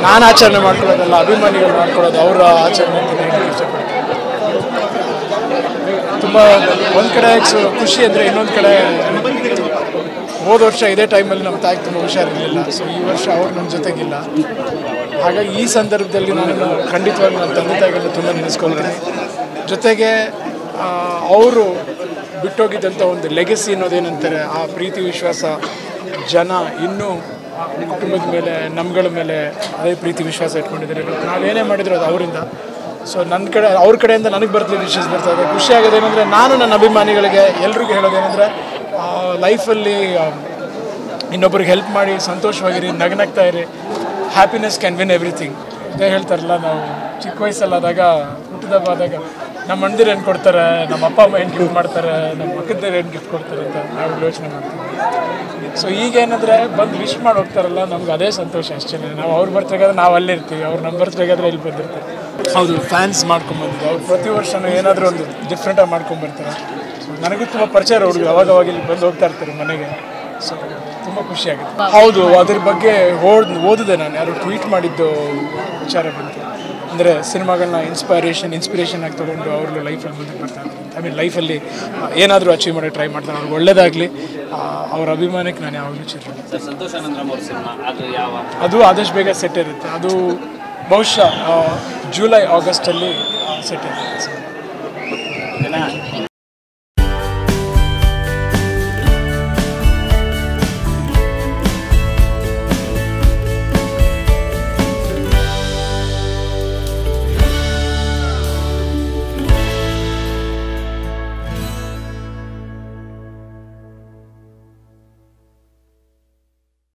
ನಾನು ಆಚರಣೆ ಮಾಡ್ಕೊಳ್ಳೋದಲ್ಲ ಅಭಿಮಾನಿಗಳು ಮಾಡ್ಕೊಳ್ಳೋದು ಅವರ ಆಚರಣೆ ಅಂತ ಹೇಳಕ್ಕೆ ಇಷ್ಟಪಡ್ತೀನಿ ತುಂಬ ಒಂದು ಕಡೆ ಸು- ಖುಷಿ ಅಂದರೆ ಇನ್ನೊಂದು ಕಡೆ ಹೋದ ವರ್ಷ ಇದೇ ಟೈಮಲ್ಲಿ ನಮ್ಮ ತಾಯಿಗೆ ತುಂಬ ಹುಷಾರಿರಲಿಲ್ಲ ಸೊ ಈ ವರ್ಷ ಅವ್ರು ನಮ್ಮ ಜೊತೆಗಿಲ್ಲ ಹಾಗಾಗಿ ಈ ಸಂದರ್ಭದಲ್ಲಿ ನಾನು ಖಂಡಿತವಾಗಿ ನನ್ನ ತಂದೆ ತಾಯಿಗಳನ್ನ ತುಂಬ ನೆನೆಸ್ಕೊಳ್ತೀನಿ ಜೊತೆಗೆ ಅವರು ಬಿಟ್ಟೋಗಿದ್ದಂಥ ಒಂದು ಲೆಗಸಿ ಅನ್ನೋದೇನಂತಾರೆ ಆ ಪ್ರೀತಿ ವಿಶ್ವಾಸ ಜನ ಇನ್ನೂ ಆ ಕುಟುಂಬದ ಮೇಲೆ ನಮ್ಗಳ ಮೇಲೆ ಅದೇ ಪ್ರೀತಿ ವಿಶ್ವಾಸ ಇಟ್ಕೊಂಡಿದ್ದಾರೆ ಇವತ್ತು ನಾವೇನೇ ಮಾಡಿದ್ರು ಅದು ಅವರಿಂದ ಸೊ ನನ್ನ ಕಡೆ ಅವ್ರ ಕಡೆಯಿಂದ ನನಗೆ ಬರ್ತಿದ್ದ ವಿಷಯಸ್ ಬರ್ತಾ ಇದೆ ಖುಷಿ ಆಗೋದೇನೆಂದರೆ ನಾನು ನನ್ನ ಅಭಿಮಾನಿಗಳಿಗೆ ಎಲ್ರಿಗೂ ಹೇಳೋದೇನೆಂದರೆ ಲೈಫಲ್ಲಿ ಇನ್ನೊಬ್ರಿಗೆ ಹೆಲ್ಪ್ ಮಾಡಿ ಸಂತೋಷವಾಗಿರಿ ನಗನಗ್ತಾ ಇರಿ ಹ್ಯಾಪಿನೆಸ್ ಕ್ಯಾನ್ ವಿನ್ ಎವ್ರಿಥಿಂಗ್ ಅದೇ ಹೇಳ್ತಾರಲ್ಲ ನಾವು ಚಿಕ್ಕ ವಯಸ್ಸಲ್ಲಾದಾಗ ಹುಟ್ಟಿದಬ್ಬ ಆದಾಗ ನಮ್ಮ ಅಣ್ಣದಿರು ಏನು ಕೊಡ್ತಾರೆ ನಮ್ಮ ಅಪ್ಪ ಅಮ್ಮ ಏನು ಗಿಫ್ಟ್ ಮಾಡ್ತಾರೆ ನಮ್ಮ ಮಕ್ಕಳದಿರು ಏನು ಗಿಫ್ಟ್ ಕೊಡ್ತಾರೆ ಅಂತ ನಾವು ಯೋಚನೆ ಮಾಡ್ತೀವಿ ಸೊ ಈಗ ಏನಂದರೆ ಬಂದು ವಿಶ್ ಮಾಡಿ ಹೋಗ್ತಾರಲ್ಲ ನಮ್ಗೆ ಅದೇ ಸಂತೋಷ ಅಷ್ಟೇ ನಾವು ಅವ್ರ ಬರ್ತ್ಡೇಗಾದ್ರೆ ನಾವು ಅಲ್ಲೇ ಇರ್ತೀವಿ ಅವ್ರು ನಮ್ಮ ಬರ್ತ್ಡೇಗಾದ್ರೆ ಇಲ್ಲಿ ಬಂದಿರ್ತಾರೆ ಹೌದು ಫ್ಯಾನ್ಸ್ ಮಾಡ್ಕೊಂಬಂದಿದ್ದು ಅವ್ರು ಪ್ರತಿ ವರ್ಷನೂ ಏನಾದರೂ ಒಂದು ಡಿಫ್ರೆಂಟಾಗಿ ಮಾಡ್ಕೊಂಬರ್ತಾರೆ ಸೊ ನನಗೂ ತುಂಬ ಪರಿಚಯ ಹುಡುಗರು ಅವಾಗ ಅವಾಗ ಇಲ್ಲಿ ಬಂದು ಹೋಗ್ತಾ ಇರ್ತಾರೆ ಮನೆಗೆ ಸೊ ತುಂಬ ಖುಷಿ ಆಗುತ್ತೆ ಹೌದು ಅದ್ರ ಬಗ್ಗೆ ಓದ್ ಓದಿದೆ ನಾನು ಯಾರು ಟ್ವೀಟ್ ಮಾಡಿದ್ದು ವಿಚಾರ ಬಂತು ಅಂದರೆ ಸಿನಿಮಾಗಳನ್ನ ಇನ್ಸ್ಪೈರೇಷನ್ ಇನ್ಸ್ಪಿರೇಷನ್ ಆಗಿ ತೊಗೊಂಡು ಅವ್ರ ಲೈಫಲ್ಲಿ ಮುಂದಕ್ಕೆ ಬರ್ತಾ ಇರ್ತಾರೆ ಐ ಮೀನ್ ಲೈಫಲ್ಲಿ ಏನಾದರೂ ಅಚೀವ್ ಮಾಡೋಕ್ಕೆ ಟ್ರೈ ಮಾಡ್ತಾರೆ ಅವ್ರಿಗೆ ಒಳ್ಳೇದಾಗಲಿ ಅವ್ರ ಅಭಿಮಾನಕ್ಕೆ ನಾನು ಯಾವಾಗಲೂ ಚಿತ್ರ ಸರ್ ಸಂತೋಷ್ ಆನಂದ್ರಾಮ್ ಅವ್ರ ಸಿನಿಮಾ ಅದು ಯಾವ ಅದು ಆದಷ್ಟು ಬೇಗ ಸೆಟ್ ಇರುತ್ತೆ ಅದು ಬಹುಶಃ ಆ, ಜುಲೈ ಆಗಸ್ಟಲ್ಲಿ ಸೆಟ್ ಇರುತ್ತೆ